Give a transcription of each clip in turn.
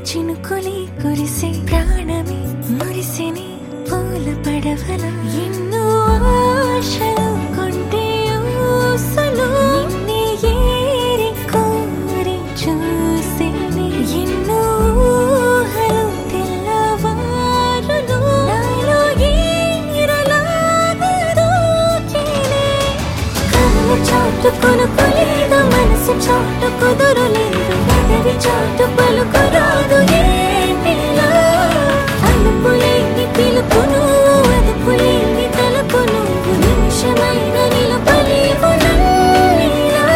చినుకులి కురిసే ప్రాణమే మురిసిని పూల పడవల ఎన్నో ఆశలు కొంటే ఊసలు నిన్నే ఏరి కోరి చూసేనే ఎన్నో ఊహలు తెల్లవారులు నాలో ఈరలాగా దూకేనే కళ్ళు చాటు కొనుక్కోలేదు మనసు చాటు కుదురులేదు ఎదరి చాటు పలుకురాదు ఏంటిలా అలుపులేని పిలుపు నువ్వు అదుపులేని తలుపు నువ్వు నిమిషమైన నిలుపలేవు నన్నిలా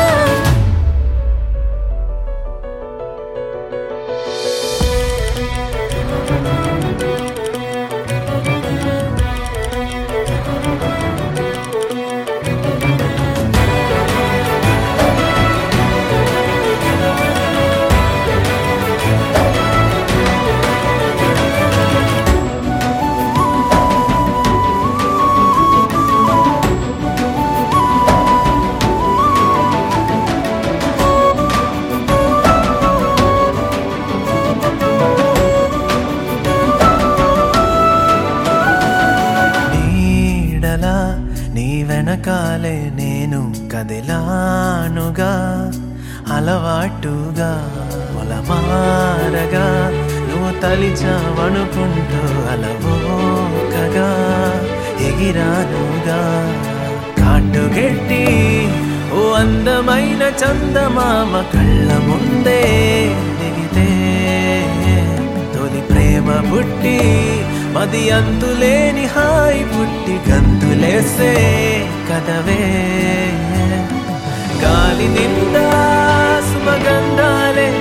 నీడలా నీ వెనకాలే నేను కదిలానుగా అలవాటుగా మొలమారగా నువ్వు తలిచావనుకుంటూ అలవోకగా ఎగిరానుగా కాటుగెట్టి ఓ అందమైన చందమామ కళ్ళ ముందే దిగితే తొలి ప్రేమ పుట్టి మది అంతులేని హాయి పుట్టి గంతులేసే కదవే గాలి నిండా సుమగంధాలే